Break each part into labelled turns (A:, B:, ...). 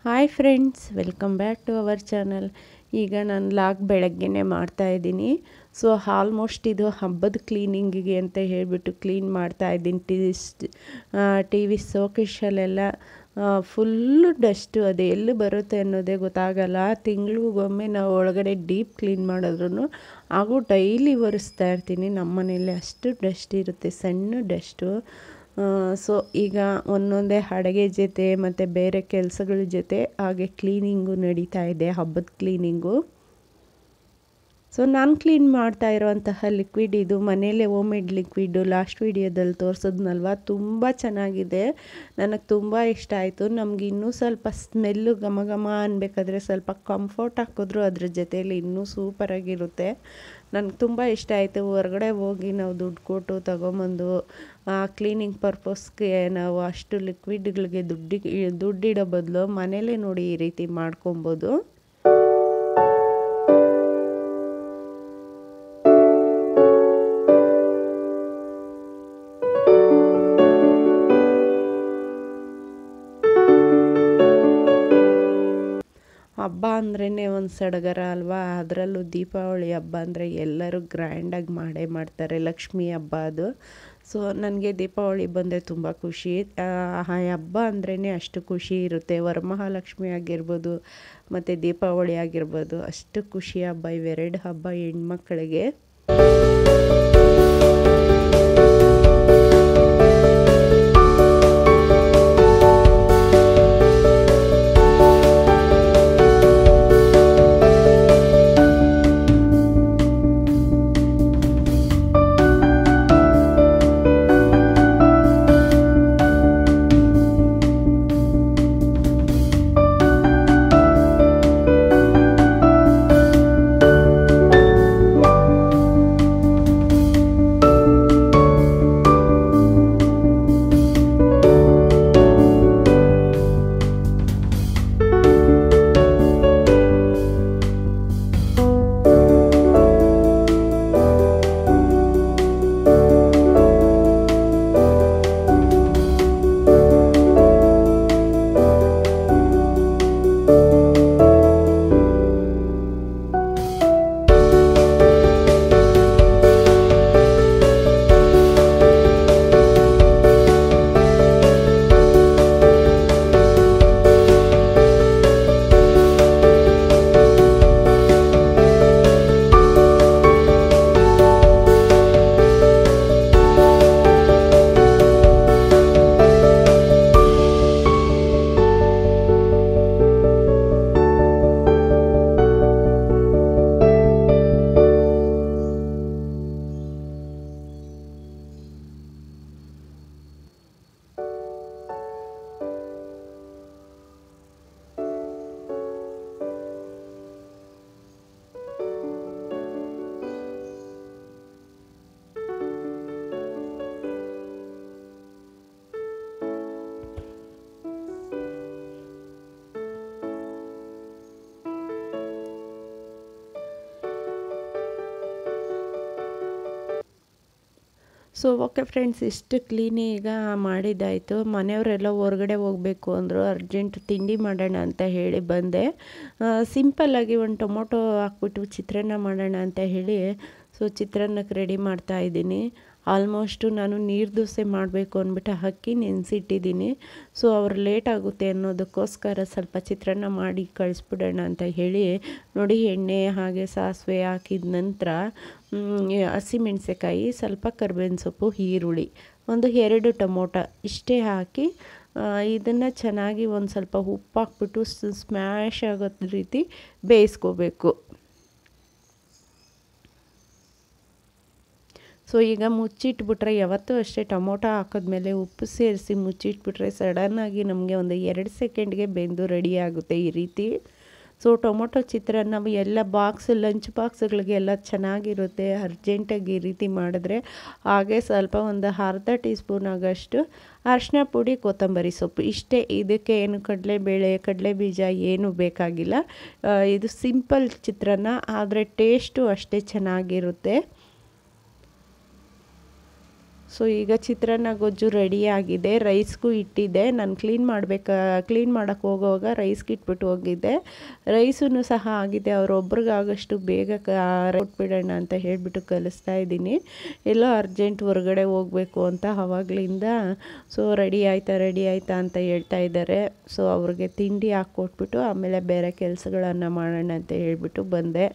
A: hi friends welcome back to our channel ಈಗ ನಾನು log ಬೆಳಗ್ಗೆನೇ ಮಾಡ್ತಾಯಿದ್ದೀನಿ ಸೊ ಆಲ್ಮೋಸ್ಟ್ ಇದು ಹಬ್ಬದ ಕ್ಲೀನಿಂಗಿಗೆ ಅಂತ ಹೇಳಿಬಿಟ್ಟು ಕ್ಲೀನ್ ಮಾಡ್ತಾ ಇದ್ದೀನಿ ಟಿ ಟಿ ವಿ ಸೋಕೇಶಲ್ಲೆಲ್ಲ ಫುಲ್ಲು ಡಸ್ಟು ಅದು ಎಲ್ಲಿ ಬರುತ್ತೆ ಅನ್ನೋದೇ ಗೊತ್ತಾಗಲ್ಲ ತಿಂಗಳಿಗೊಮ್ಮೆ ನಾವು ಒಳಗಡೆ ಡೀಪ್ ಕ್ಲೀನ್ ಮಾಡಿದ್ರು ಹಾಗೂ ಡೈಲಿ ಒರೆಸ್ತಾ ಇರ್ತೀನಿ ನಮ್ಮ ಮನೇಲಿ ಅಷ್ಟು ಡಸ್ಟ್ ಇರುತ್ತೆ ಸಣ್ಣ ಡಸ್ಟು ಸೊ ಈಗ ಒಂದೊಂದೇ ಅಡುಗೆ ಜೊತೆ ಮತ್ತು ಬೇರೆ ಕೆಲಸಗಳ ಜೊತೆ ಹಾಗೆ ಕ್ಲೀನಿಂಗು ನಡೀತಾ ಇದೆ ಹಬ್ಬದ ಕ್ಲೀನಿಂಗು ಸೊ ನಾನು ಕ್ಲೀನ್ ಮಾಡ್ತಾ ಇರೋವಂತಹ ಲಿಕ್ವಿಡ್ ಇದು ಮನೇಲೆ ಹೋಮ್ ಮೇಡ್ ಲಿಕ್ವಿಡು ಲಾಸ್ಟ್ ವೀಡಿಯೋದಲ್ಲಿ ತೋರಿಸಿದ್ನಲ್ವ ತುಂಬ ಚೆನ್ನಾಗಿದೆ ನನಗೆ ತುಂಬ ಇಷ್ಟ ಆಯಿತು ನಮ್ಗೆ ಇನ್ನೂ ಸ್ವಲ್ಪ ಸ್ಮೆಲ್ಲು ಘಮ ಘಮ ಅನ್ಬೇಕಾದ್ರೆ ಸ್ವಲ್ಪ ಕಂಫರ್ಟ್ ಹಾಕಿದ್ರು ಅದ್ರ ಜೊತೆಯಲ್ಲಿ ಇನ್ನೂ ಸೂಪರಾಗಿರುತ್ತೆ ನನಗೆ ತುಂಬ ಇಷ್ಟ ಆಯಿತು ಹೊರಗಡೆ ಹೋಗಿ ನಾವು ದುಡ್ಡು ಕೊಟ್ಟು ತಗೊಂಬಂದು ಕ್ಲೀನಿಂಗ್ ಪರ್ಪಸ್ಗೆ ನಾವು ಅಷ್ಟು ಲಿಕ್ವಿಡ್ಗಳಿಗೆ ದುಡ್ಡಿಗೆ ದುಡ್ಡಿಡೋ ಬದಲು ಮನೇಲೇ ನೋಡಿ ಈ ರೀತಿ ಮಾಡ್ಕೊಬೋದು ಹಬ್ಬ ಅಂದ್ರೇ ಒಂದು ಸಡಗರ ಅಲ್ವಾ ಅದರಲ್ಲೂ ದೀಪಾವಳಿ ಹಬ್ಬ ಅಂದರೆ ಎಲ್ಲರೂ ಗ್ರ್ಯಾಂಡಾಗಿ ಮಾಡೇ ಮಾಡ್ತಾರೆ ಲಕ್ಷ್ಮೀ ಹಬ್ಬ ಅದು ಸೊ ನನಗೆ ದೀಪಾವಳಿ ಬಂದರೆ ತುಂಬ ಖುಷಿ ಆ ಹಬ್ಬ ಅಂದ್ರೇ ಅಷ್ಟು ಖುಷಿ ಇರುತ್ತೆ ವರಮಹಾಲಕ್ಷ್ಮಿ ಆಗಿರ್ಬೋದು ಮತ್ತು ದೀಪಾವಳಿ ಆಗಿರ್ಬೋದು ಅಷ್ಟು ಖುಷಿ ಹಬ್ಬ ಇವೆರಡು ಹಬ್ಬ ಹೆಣ್ಮಕ್ಳಿಗೆ ಸೊ ಓಕೆ ಫ್ರೆಂಡ್ಸ್ ಇಷ್ಟು ಕ್ಲೀನಿ ಈಗ ಮಾಡಿದ್ದಾಯಿತು ಮನೆಯವರೆಲ್ಲ ಹೊರಗಡೆ ಹೋಗಬೇಕು ಅಂದರು ಅರ್ಜೆಂಟ್ ತಿಂಡಿ ಮಾಡೋಣ ಅಂತ ಹೇಳಿ ಬಂದೆ ಸಿಂಪಲ್ಲಾಗಿ ಒಂದು ಟೊಮೊಟೊ ಹಾಕ್ಬಿಟ್ಟು ಚಿತ್ರಾನ್ನ ಮಾಡೋಣ ಅಂತ ಹೇಳಿ ಸೊ ಚಿತ್ರಾನ್ನಕ್ಕೆ ರೆಡಿ ಮಾಡ್ತಾ ಇದ್ದೀನಿ ಆಲ್ಮೋಸ್ಟು ನಾನು ನೀರು ದೋಸೆ ಮಾಡಬೇಕು ಅಂದ್ಬಿಟ್ಟು ಅಕ್ಕಿ ನೆನೆಸಿಟ್ಟಿದ್ದೀನಿ ಸೊ ಅವ್ರು ಲೇಟ್ ಆಗುತ್ತೆ ಅನ್ನೋದಕ್ಕೋಸ್ಕರ ಸ್ವಲ್ಪ ಚಿತ್ರಾನ್ನ ಮಾಡಿ ಕಳಿಸ್ಬಿಡೋಣ ಅಂತ ಹೇಳಿ ನೋಡಿ ಎಣ್ಣೆ ಹಾಗೆ ಸಾಸಿವೆ ಹಾಕಿದ ನಂತರ ಹಸಿಮೆಣ್ಸಿಕಾಯಿ ಸ್ವಲ್ಪ ಕರ್ಬೇವಿನ ಸೊಪ್ಪು ಈರುಳ್ಳಿ ಒಂದು ಎರಡು ಟೊಮೊಟೊ ಇಷ್ಟೇ ಹಾಕಿ ಇದನ್ನು ಚೆನ್ನಾಗಿ ಒಂದು ಸ್ವಲ್ಪ ಉಪ್ಪು ಹಾಕ್ಬಿಟ್ಟು ಸ್ಮ್ಯಾಶ್ ಆಗೋ ರೀತಿ ಬೇಯಿಸ್ಕೋಬೇಕು ಸೊ ಈಗ ಮುಚ್ಚಿಟ್ಬಿಟ್ರೆ ಯಾವತ್ತೂ ಅಷ್ಟೇ ಟೊಮೊಟೊ ಹಾಕಿದ್ಮೇಲೆ ಉಪ್ಪು ಸೇರಿಸಿ ಮುಚ್ಚಿಟ್ಬಿಟ್ರೆ ಸಡನ್ನಾಗಿ ನಮಗೆ ಒಂದು ಎರಡು ಸೆಕೆಂಡ್ಗೆ ಬೆಂದು ರೆಡಿ ಆಗುತ್ತೆ ಈ ರೀತಿ ಸೊ ಟೊಮೊಟೊ ಚಿತ್ರಾನ್ನ ಎಲ್ಲ ಬಾಕ್ಸ್ ಲಂಚ್ ಬಾಕ್ಸ್ಗಳಿಗೆಲ್ಲ ಚೆನ್ನಾಗಿರುತ್ತೆ ಅರ್ಜೆಂಟಾಗಿ ಈ ರೀತಿ ಮಾಡಿದ್ರೆ ಹಾಗೆ ಸ್ವಲ್ಪ ಒಂದು ಅರ್ಧ ಟೀ ಸ್ಪೂನ್ ಆಗೋಷ್ಟು ಅರಿಶಿನ ಪುಡಿ ಕೊತ್ತಂಬರಿ ಸೊಪ್ಪು ಇಷ್ಟೇ ಇದಕ್ಕೆ ಏನು ಕಡಲೆಬೇಳೆ ಕಡಲೆ ಬೀಜ ಏನೂ ಬೇಕಾಗಿಲ್ಲ ಇದು ಸಿಂಪಲ್ ಚಿತ್ರಾನ್ನ ಆದರೆ ಟೇಸ್ಟು ಅಷ್ಟೇ ಚೆನ್ನಾಗಿರುತ್ತೆ ಸೊ ಈಗ ಚಿತ್ರಾನ್ನ ಗೊಜ್ಜು ರೆಡಿಯಾಗಿದೆ ರೈಸ್ಗೂ ಇಟ್ಟಿದ್ದೆ ನಾನು ಕ್ಲೀನ್ ಮಾಡಬೇಕಾ ಕ್ಲೀನ್ ಮಾಡೋಕ್ಕೆ ಹೋಗುವಾಗ ರೈಸ್ಗೆ ಇಟ್ಬಿಟ್ಟು ಹೋಗಿದ್ದೆ ರೈಸೂ ಸಹ ಆಗಿದೆ ಅವರೊಬ್ರಿಗಾಗಷ್ಟು ಬೇಗ ಕೊಟ್ಬಿಡೋಣ ಅಂತ ಹೇಳಿಬಿಟ್ಟು ಕಲಿಸ್ತಾ ಇದ್ದೀನಿ ಎಲ್ಲೋ ಅರ್ಜೆಂಟ್ ಹೊರಗಡೆ ಹೋಗಬೇಕು ಅಂತ ಆವಾಗಲಿಂದ ಸೊ ರೆಡಿ ಆಯಿತಾ ರೆಡಿ ಆಯಿತಾ ಅಂತ ಹೇಳ್ತಾ ಇದ್ದಾರೆ ಸೊ ಅವ್ರಿಗೆ ತಿಂಡಿ ಹಾಕ್ಕೊಟ್ಬಿಟ್ಟು ಆಮೇಲೆ ಬೇರೆ ಕೆಲಸಗಳನ್ನು ಮಾಡೋಣ ಅಂತ ಹೇಳಿಬಿಟ್ಟು ಬಂದೆ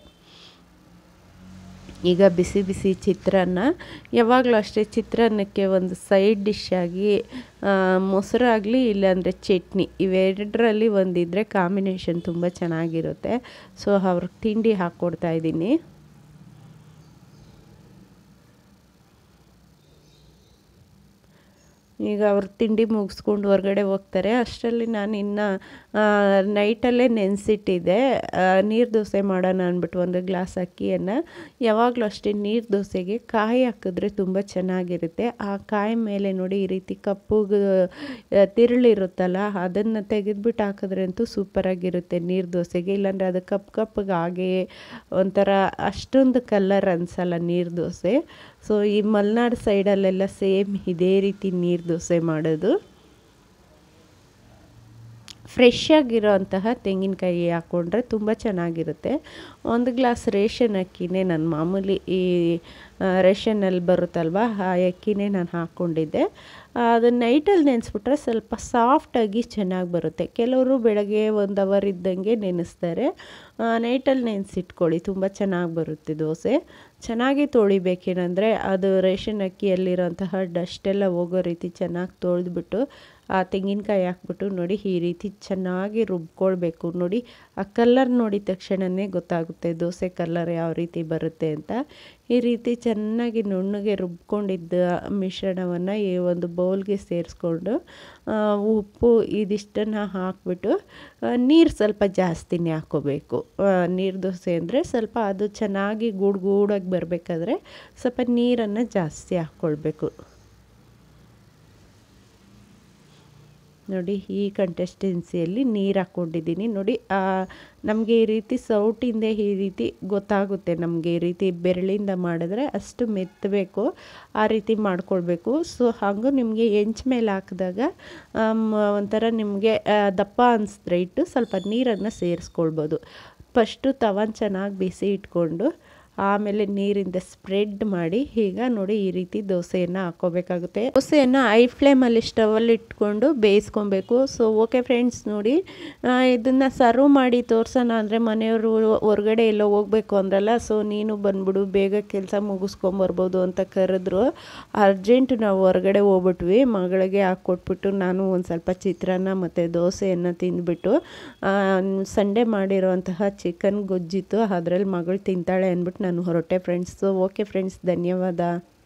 A: ಈಗ ಬಿಸಿ ಬಿಸಿ ಚಿತ್ರಾನ್ನ ಯಾವಾಗಲೂ ಅಷ್ಟೇ ಚಿತ್ರಾನ್ನಕ್ಕೆ ಒಂದು ಸೈಡ್ ಡಿಶ್ ಆಗಿ ಮೊಸರಾಗಲಿ ಇಲ್ಲಾಂದರೆ ಚಟ್ನಿ ಇವೆರಡರಲ್ಲಿ ಒಂದಿದ್ದರೆ ಕಾಂಬಿನೇಷನ್ ತುಂಬ ಚೆನ್ನಾಗಿರುತ್ತೆ ಸೊ ಅವ್ರಿಗೆ ತಿಂಡಿ ಹಾಕ್ಕೊಡ್ತಾ ಇದ್ದೀನಿ ಈಗ ಅವ್ರು ತಿಂಡಿ ಮುಗಿಸ್ಕೊಂಡು ಹೊರಗಡೆ ಹೋಗ್ತಾರೆ ಅಷ್ಟರಲ್ಲಿ ನಾನು ಇನ್ನು ನೈಟಲ್ಲೇ ನೆನೆಸಿಟ್ಟಿದ್ದೆ ನೀರು ದೋಸೆ ಮಾಡೋಣ ಅಂದ್ಬಿಟ್ಟು ಒಂದು ಗ್ಲಾಸ್ ಅಕ್ಕಿಯನ್ನು ಯಾವಾಗಲೂ ಅಷ್ಟೇ ನೀರು ದೋಸೆಗೆ ಕಾಯಿ ಹಾಕಿದ್ರೆ ತುಂಬ ಚೆನ್ನಾಗಿರುತ್ತೆ ಆ ಕಾಯಿ ಮೇಲೆ ನೋಡಿ ಈ ರೀತಿ ಕಪ್ಪು ತಿರುಳಿರುತ್ತಲ್ಲ ಅದನ್ನು ತೆಗೆದ್ಬಿಟ್ಟು ಹಾಕಿದ್ರೆ ಅಂತೂ ಸೂಪರಾಗಿರುತ್ತೆ ನೀರು ದೋಸೆಗೆ ಇಲ್ಲಾಂದರೆ ಅದು ಕಪ್ಪು ಕಪ್ಪಗೆ ಹಾಗೆ ಒಂಥರ ಅಷ್ಟೊಂದು ಕಲರ್ ಅನಿಸಲ್ಲ ನೀರು ದೋಸೆ ಸೊ ಈ ಮಲೆನಾಡು ಸೈಡಲ್ಲೆಲ್ಲ ಸೇಮ್ ಇದೇ ರೀತಿ ನೀರು ದೋಸೆ ಮಾಡೋದು ಫ್ರೆಶ್ ಆಗಿರೋಂತಹ ತೆಂಗಿನಕಾಯಿ ಹಾಕ್ಕೊಂಡ್ರೆ ತುಂಬ ಚೆನ್ನಾಗಿರುತ್ತೆ ಒಂದು ಗ್ಲಾಸ್ ರೇಷನ್ ಅಕ್ಕಿನೇ ನಾನು ಮಾಮೂಲಿ ಈ ರೇಷನಲ್ಲಿ ಬರುತ್ತಲ್ವ ಆ ಅಕ್ಕಿನೇ ನಾನು ಹಾಕ್ಕೊಂಡಿದ್ದೆ ಅದನ್ನು ನೈಟಲ್ಲಿ ನೆನೆಸ್ಬಿಟ್ರೆ ಸ್ವಲ್ಪ ಸಾಫ್ಟಾಗಿ ಚೆನ್ನಾಗಿ ಬರುತ್ತೆ ಕೆಲವರು ಬೆಳಗ್ಗೆ ಒಂದು ಅವರ್ ಇದ್ದಂಗೆ ನೆನೆಸ್ತಾರೆ ನೈಟಲ್ಲಿ ನೆನೆಸಿಟ್ಕೊಳ್ಳಿ ತುಂಬ ಚೆನ್ನಾಗಿ ಬರುತ್ತೆ ದೋಸೆ ಚೆನ್ನಾಗಿ ತೊಳಿಬೇಕೇನೆಂದರೆ ಅದು ರೇಷನ್ ಅಕ್ಕಿಯಲ್ಲಿರೋಂತಹ ಡಸ್ಟೆಲ್ಲ ಹೋಗೋ ರೀತಿ ಚೆನ್ನಾಗಿ ತೊಳೆದ್ಬಿಟ್ಟು ಆ ತೆಂಗಿನಕಾಯಿ ಹಾಕ್ಬಿಟ್ಟು ನೋಡಿ ಈ ರೀತಿ ಚೆನ್ನಾಗಿ ರುಬ್ಕೊಳ್ಬೇಕು ನೋಡಿ ಆ ಕಲ್ಲರ್ ನೋಡಿದ ತಕ್ಷಣವೇ ಗೊತ್ತಾಗುತ್ತೆ ದೋಸೆ ಕಲ್ಲರ್ ಯಾವ ರೀತಿ ಬರುತ್ತೆ ಅಂತ ಈ ರೀತಿ ಚೆನ್ನಾಗಿ ನುಣ್ಣಗೆ ರುಬ್ಕೊಂಡಿದ್ದ ಮಿಶ್ರಣವನ್ನು ಈ ಒಂದು ಬೌಲ್ಗೆ ಸೇರಿಸ್ಕೊಂಡು ಉಪ್ಪು ಇದಿಷ್ಟನ್ನು ಹಾಕ್ಬಿಟ್ಟು ನೀರು ಸ್ವಲ್ಪ ಜಾಸ್ತಿನೇ ಹಾಕ್ಕೋಬೇಕು ನೀರು ದೋಸೆ ಅಂದರೆ ಸ್ವಲ್ಪ ಅದು ಚೆನ್ನಾಗಿ ಗೂಡು ಗೂಡಾಗಿ ಬರಬೇಕಾದ್ರೆ ಸ್ವಲ್ಪ ನೀರನ್ನು ಜಾಸ್ತಿ ಹಾಕ್ಕೊಳ್ಬೇಕು ನೋಡಿ ಈ ಕಂಟೆಸ್ಟೆನ್ಸಿಯಲ್ಲಿ ನೀರು ಹಾಕ್ಕೊಂಡಿದ್ದೀನಿ ನೋಡಿ ನಮಗೆ ಈ ರೀತಿ ಸೌಟಿಂದ ಈ ರೀತಿ ಗೊತ್ತಾಗುತ್ತೆ ನಮಗೆ ಈ ರೀತಿ ಬೆರಳಿಂದ ಮಾಡಿದ್ರೆ ಅಷ್ಟು ಮೆತ್ತಬೇಕು ಆ ರೀತಿ ಮಾಡ್ಕೊಳ್ಬೇಕು ಸೊ ಹಾಗೂ ನಿಮಗೆ ಹೆಂಚ್ ಮೇಲೆ ಹಾಕಿದಾಗ ಒಂಥರ ನಿಮಗೆ ದಪ್ಪ ಅನಿಸಿದ್ರೆ ಇಟ್ಟು ಸ್ವಲ್ಪ ನೀರನ್ನು ಸೇರಿಸ್ಕೊಳ್ಬೋದು ಫಸ್ಟು ತವನ್ ಚೆನ್ನಾಗಿ ಬಿಸಿ ಇಟ್ಕೊಂಡು ಆಮೇಲೆ ನೀರಿಂದ ಸ್ಪ್ರೆಡ್ ಮಾಡಿ ಈಗ ನೋಡಿ ಈ ರೀತಿ ದೋಸೆಯನ್ನು ಹಾಕ್ಕೋಬೇಕಾಗುತ್ತೆ ದೋಸೆಯನ್ನು ಐ ಫ್ಲೇಮಲ್ಲಿ ಸ್ಟವಲ್ಲಿ ಇಟ್ಕೊಂಡು ಬೇಯಿಸ್ಕೊಬೇಕು ಸೊ ಓಕೆ ಫ್ರೆಂಡ್ಸ್ ನೋಡಿ ಇದನ್ನು ಸರ್ವ್ ಮಾಡಿ ತೋರ್ಸೋಣ ಅಂದರೆ ಮನೆಯವರು ಹೊರಗಡೆ ಎಲ್ಲೋ ಹೋಗ್ಬೇಕು ಅಂದ್ರಲ್ಲ ಸೊ ನೀನು ಬಂದ್ಬಿಡು ಬೇಗ ಕೆಲಸ ಮುಗಿಸ್ಕೊಂಬರ್ಬೋದು ಅಂತ ಕರೆದ್ರು ಅರ್ಜೆಂಟ್ ನಾವು ಹೊರಗಡೆ ಹೋಗ್ಬಿಟ್ವಿ ಮಗಳಿಗೆ ಹಾಕ್ಕೊಟ್ಬಿಟ್ಟು ನಾನು ಒಂದು ಸ್ವಲ್ಪ ಚಿತ್ರಾನ್ನ ಮತ್ತು ದೋಸೆಯನ್ನು ತಿಂದ್ಬಿಟ್ಟು ಸಂಡೇ ಮಾಡಿರೋಂತಹ ಚಿಕನ್ ಗೊಜ್ಜಿತ್ತು ಅದರಲ್ಲಿ ಮಗಳು ತಿಂತಾಳೆ ಅಂದ್ಬಿಟ್ಟು ನಾನು ಹೊರಟೆ ಫ್ರೆಂಡ್ಸ್ ಓಕೆ ಫ್ರೆಂಡ್ಸ್ ಧನ್ಯವಾದ